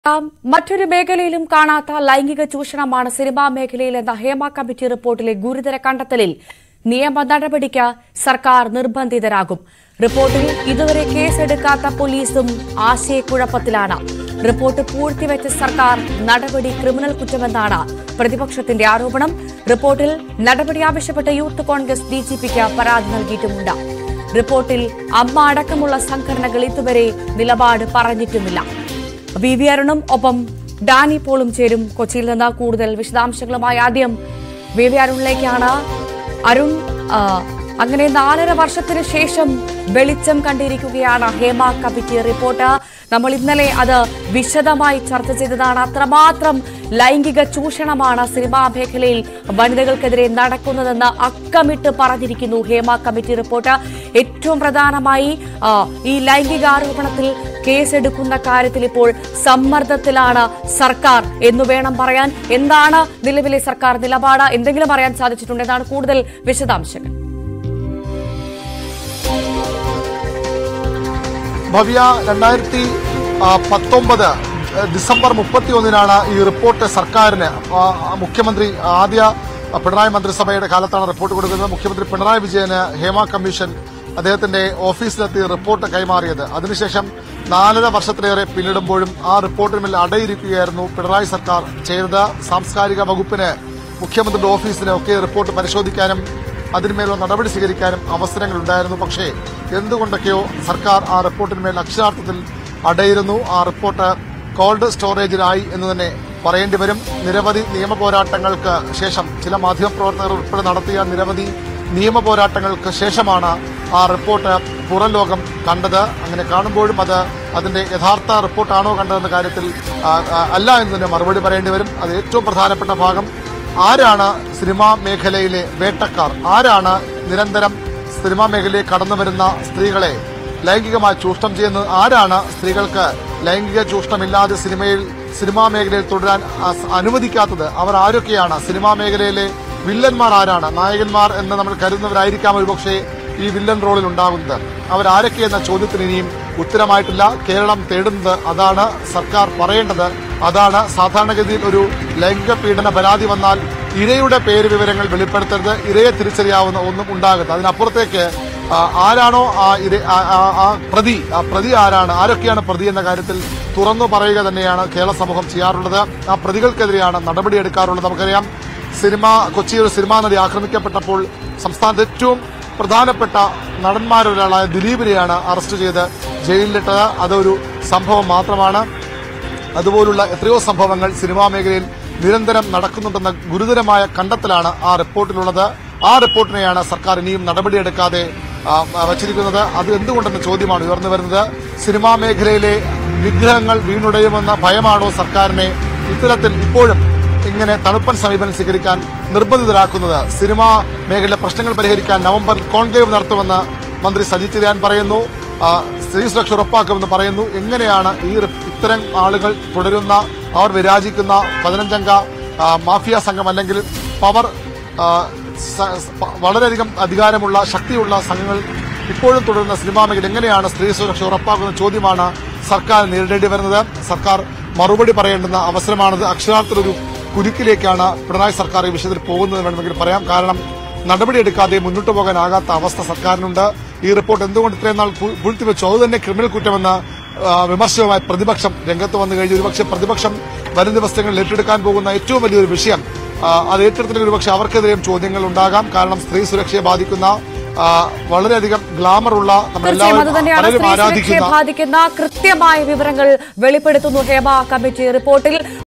ആം, മറ്റൊരു മേഖലയിലും കാണാത്ത ലൈംഗിക ചൂഷണമാണ് സിനിമാ മേഖലയിൽ എന്ന ഹേമ കമ്മിറ്റി റിപ്പോർട്ടിലെ ഗുരുതര കണ്ടെത്തലിൽ നിയമ നടപടിക്ക് സർക്കാർ നിർബന്ധിതരാകും റിപ്പോർട്ടിൽ ഇതുവരെ കേസെടുക്കാത്ത പോലീസും ആശയക്കുഴപ്പത്തിലാണ് റിപ്പോർട്ട് പൂഴ്ത്തിവെച്ച സർക്കാർ നടപടി ക്രിമിനൽ കുറ്റമെന്നാണ് പ്രതിപക്ഷത്തിന്റെ ആരോപണം റിപ്പോർട്ടിൽ നടപടി ആവശ്യപ്പെട്ട് യൂത്ത് കോൺഗ്രസ് ഡിജിപിക്ക് പരാതി നൽകിയിട്ടുമുണ്ട് റിപ്പോർട്ടിൽ അമ്മ അടക്കമുള്ള സംഘടനകൾ ഇതുവരെ നിലപാട് പറഞ്ഞിട്ടുമില്ല വി വി അരുണും ഒപ്പം ഡാനി പോളും ചേരും കൊച്ചിയിൽ നിന്ന് കൂടുതൽ വിശദാംശങ്ങളുമായി ആദ്യം വി വി അരുണിലേക്കാണ് അരുൺ ആ, അങ്ങനെ നാലര വർഷത്തിന് ശേഷം വെളിച്ചം കണ്ടിരിക്കുകയാണ് ഹേമ കമ്മിറ്റി റിപ്പോർട്ട് നമ്മൾ ഇന്നലെ അത് വിശദമായി ചർച്ച ചെയ്തതാണ് അത്രമാത്രം ലൈംഗിക ചൂഷണമാണ് സിനിമാ മേഖലയിൽ വനിതകൾക്കെതിരെ നടക്കുന്നതെന്ന് അക്കമിട്ട് പറഞ്ഞിരിക്കുന്നു ഹേമ കമ്മിറ്റി റിപ്പോർട്ട് ഏറ്റവും പ്രധാനമായി ആ, ഈ ലൈംഗിക ആരോപണത്തിൽ കേസെടുക്കുന്ന കാര്യത്തിൽ ഇപ്പോൾ സമ്മർദ്ദത്തിലാണ് സർക്കാർ എന്ന് വേണം പറയാൻ എന്താണ് നിലവിലെ സർക്കാർ നിലപാട് എന്തെങ്കിലും അറിയാൻ സാധിച്ചിട്ടുണ്ട് എന്താണ് കൂടുതൽ വിശദാംശങ്ങൾ ഭവ്യ രണ്ടായിരത്തി ആ, പത്തൊമ്പത് ആ, ഡിസംബർ മുപ്പത്തി ഒന്നിനാണ് ഈ റിപ്പോർട്ട് സർക്കാരിന് ആ, മുഖ്യമന്ത്രി ആദ്യ പിണറായി മന്ത്രിസഭയുടെ കാലത്താണ് റിപ്പോർട്ട് കൊടുക്കുന്നത് മുഖ്യമന്ത്രി പിണറായി വിജയന് ഹേമ കമ്മീഷൻ അദ്ദേഹത്തിന്റെ ഓഫീസിലെത്തി റിപ്പോർട്ട് കൈമാറിയത് അതിനുശേഷം നാലര വർഷത്തിലേറെ പിന്നിടുമ്പോഴും ആ റിപ്പോർട്ടിന്മേൽ അടയിരിക്കുകയായിരുന്നു പിണറായി സർക്കാർ ചെയ്തത് സാംസ്കാരിക വകുപ്പിന് മുഖ്യമന്ത്രിയുടെ ഓഫീസിന് ഒക്കെ റിപ്പോർട്ട് പരിശോധിക്കാനും അതിന്മേലുള്ള നടപടി സ്വീകരിക്കാനും അവസരങ്ങൾ ഉണ്ടായിരുന്നു പക്ഷേ എന്തുകൊണ്ടൊക്കെയോ സർക്കാർ ആ റിപ്പോർട്ടിന്മേൽ അക്ഷരാർത്ഥത്തിൽ അടയിരുന്നു ആ റിപ്പോർട്ട് കോൾഡ് സ്റ്റോറേജിലായി എന്ന് തന്നെ പറയേണ്ടി വരും നിരവധി നിയമ പോരാട്ടങ്ങൾക്ക് ശേഷം ചില മാധ്യമപ്രവർത്തകർ ഉൾപ്പെടെ നടത്തിയ നിരവധി നിയമ പോരാട്ടങ്ങൾക്ക് ശേഷമാണ് ആ റിപ്പോർട്ട് പുറം ലോകം കണ്ടത് അങ്ങനെ കാണുമ്പോഴും അത് അതിന്റെ യഥാർത്ഥ റിപ്പോർട്ടാണോ കണ്ടതെന്ന കാര്യത്തിൽ ആ, ആ, അല്ല എന്ന് തന്നെ മറുപടി പറയേണ്ടി വരും അത് ഏറ്റവും പ്രധാനപ്പെട്ട ഭാഗം ആരാണ് സിനിമാ മേഖലയിലെ വേട്ടക്കാർ ആരാണ് നിരന്തരം സിനിമാ മേഖലയിൽ കടന്നു വരുന്ന സ്ത്രീകളെ ലൈംഗികമായി ചൂഷണം ചെയ്യുന്നത് ആരാണ് സ്ത്രീകൾക്ക് ലൈംഗിക ചൂഷണമില്ലാതെ സിനിമയിൽ സിനിമാ മേഖലയിൽ തുടരാൻ അ- അനുവദിക്കാത്തത് അവർ ആരൊക്കെയാണ് സിനിമാ മേഖലയിലെ വില്ലന്മാർ ആരാണ് നായകന്മാർ എന്ന് നമ്മൾ കരുതുന്നവരായിരിക്കാം ഒരുപക്ഷെ ഈ വില്ലൻ റോളിൽ ഉണ്ടാകുന്നത് അവരാരൊക്കെ എന്ന ചോദ്യത്തിന് ഇനിയും ഉത്തരമായിട്ടില്ല കേരളം തേടുന്നത് അതാണ് സർക്കാർ പറയേണ്ടത് അതാണ് സാധാരണഗതിയിൽ ഒരു ലൈംഗിക പീഡന പരാതി വന്നാൽ ഇരയുടെ പേര് വിവരങ്ങൾ വെളിപ്പെടുത്തരുത് ഇരയെ തിരിച്ചറിയാവുന്ന ഒന്നും ഉണ്ടാകരുത് അതിനപ്പുറത്തേക്ക് ആ, ആരാണോ ആ ഇര ആ- ആ- ആ പ്രതി ആ പ്രതി ആരാണ് ആരൊക്കെയാണ് പ്രതി എന്ന കാര്യത്തിൽ തുറന്നു പറയുക തന്നെയാണ് കേരള സമൂഹം ചെയ്യാറുള്ളത് ആ പ്രതികൾക്കെതിരെയാണ് നടപടിയെടുക്കാറുള്ളത് നമുക്കറിയാം സിനിമ കൊച്ചിയിൽ സിനിമാ നടി ആക്രമിക്കപ്പെട്ടപ്പോൾ സംസ്ഥാനത്ത് ഏറ്റവും പ്രധാനപ്പെട്ട നടന്മാരൊരാളായ ദിലീപിനെയാണ് അറസ്റ്റ് ചെയ്ത് ജയിലിലിട്ടത് അതൊരു സംഭവം മാത്രമാണ് അതുപോലുള്ള എത്രയോ സംഭവങ്ങൾ സിനിമാ മേഖലയിൽ നിരന്തരം നടക്കുന്നുണ്ടെന്ന ഗുരുതരമായ കണ്ടെത്തലാണ് ആ റിപ്പോർട്ടിലുള്ളത് ആ റിപ്പോർട്ടിനെയാണ് സർക്കാർ ഇനിയും നടപടിയെടുക്കാതെ ആ, വച്ചിരിക്കുന്നത് അത് എന്തുകൊണ്ടെന്ന ചോദ്യമാണ് ഉയർന്നു വരുന്നത് സിനിമാ മേഖലയിലെ വിഗ്രഹങ്ങൾ വീണുടയുമെന്ന ഭയമാണോ സർക്കാരിനെ ഇത്തരത്തിൽ ഇപ്പോഴും ഇങ്ങനെ തണുപ്പൻ സമീപനം സ്വീകരിക്കാൻ നിർബന്ധിതരാക്കുന്നത് സിനിമാ മേഖലയിലെ പ്രശ്നങ്ങൾ പരിഹരിക്കാൻ നവംബറിൽ കോൺക്ലേവ് നടത്തുമെന്ന് മന്ത്രി സജി ചെറിയാൻ പറയുന്നു ആ, സ്ത്രീ സുരക്ഷ ഉറപ്പാക്കുമെന്ന് പറയുന്നു എങ്ങനെയാണ് ഈ റി- ഇത്തരം ആളുകൾ തുടരുന്ന അവർ വിരാജിക്കുന്ന പതിനഞ്ചംഗ ആ, മാഫിയ സംഘം അല്ലെങ്കിൽ പവർ ആ, സ- സ- പ- വളരെയധികം അധികാരമുള്ള ശക്തിയുള്ള സംഘങ്ങൾ ഇപ്പോഴും തുടരുന്ന സിനിമാ മേഖല എങ്ങനെയാണ് സ്ത്രീ സുരക്ഷ ഉറപ്പാക്കുന്ന ചോദ്യമാണ് സർക്കാർ നേരിടേണ്ടി വരുന്നത് സർക്കാർ മറുപടി പറയേണ്ടുന്ന അവസരമാണിത് അക്ഷരാർത്ഥത്തിലൊരു കുരുക്കിലേക്കാണ് പിണറായി സർക്കാർ ഈ വിഷയത്തിൽ പോകുന്നത് വേണമെങ്കിൽ പറയാം കാരണം നടപടിയെടുക്കാതെ മുന്നോട്ട് പോകാനാകാത്ത അവസ്ഥ സർക്കാരിനുണ്ട് ഈ റിപ്പോർട്ട് എന്തുകൊണ്ട് ഇത്രയും നാൾ പു- പൂഴ്ത്തിവെച്ചു അത് തന്നെ ക്രിമിനൽ കുറ്റമെന്ന് ആ, വിമർശനവുമായി പ്രതിപക്ഷം രംഗത്ത് വന്നു കഴിഞ്ഞു ഒരുപക്ഷെ പ്രതിപക്ഷം വരും ദിവസങ്ങളിൽ ഏറ്റെടുക്കാൻ പോകുന്ന ഏറ്റവും വലിയൊരു വിഷയം ആ, അത് ഏറ്റെടുത്തില്ലെങ്കിൽ ഒരുപക്ഷെ അവർക്കെതിരെയും ചോദ്യങ്ങൾ ഉണ്ടാകാം കാരണം സ്ത്രീ സുരക്ഷയെ ബാധിക്കുന്ന ആ, വളരെയധികം ഗ്ലാമറുള്ള തീർച്ചയായും അത് നമ്മളെല്ലാവരും തന്നെയാണ് പലരും സ്ത്രീ സുരക്ഷയെ ആരാധിക്കുന്ന ബാധിക്കുന്ന കൃത്യമായ വിവരങ്ങൾ വെളിപ്പെടുത്തുന്നു ഹേമ കമ്മിറ്റി റിപ്പോർട്ടിൽ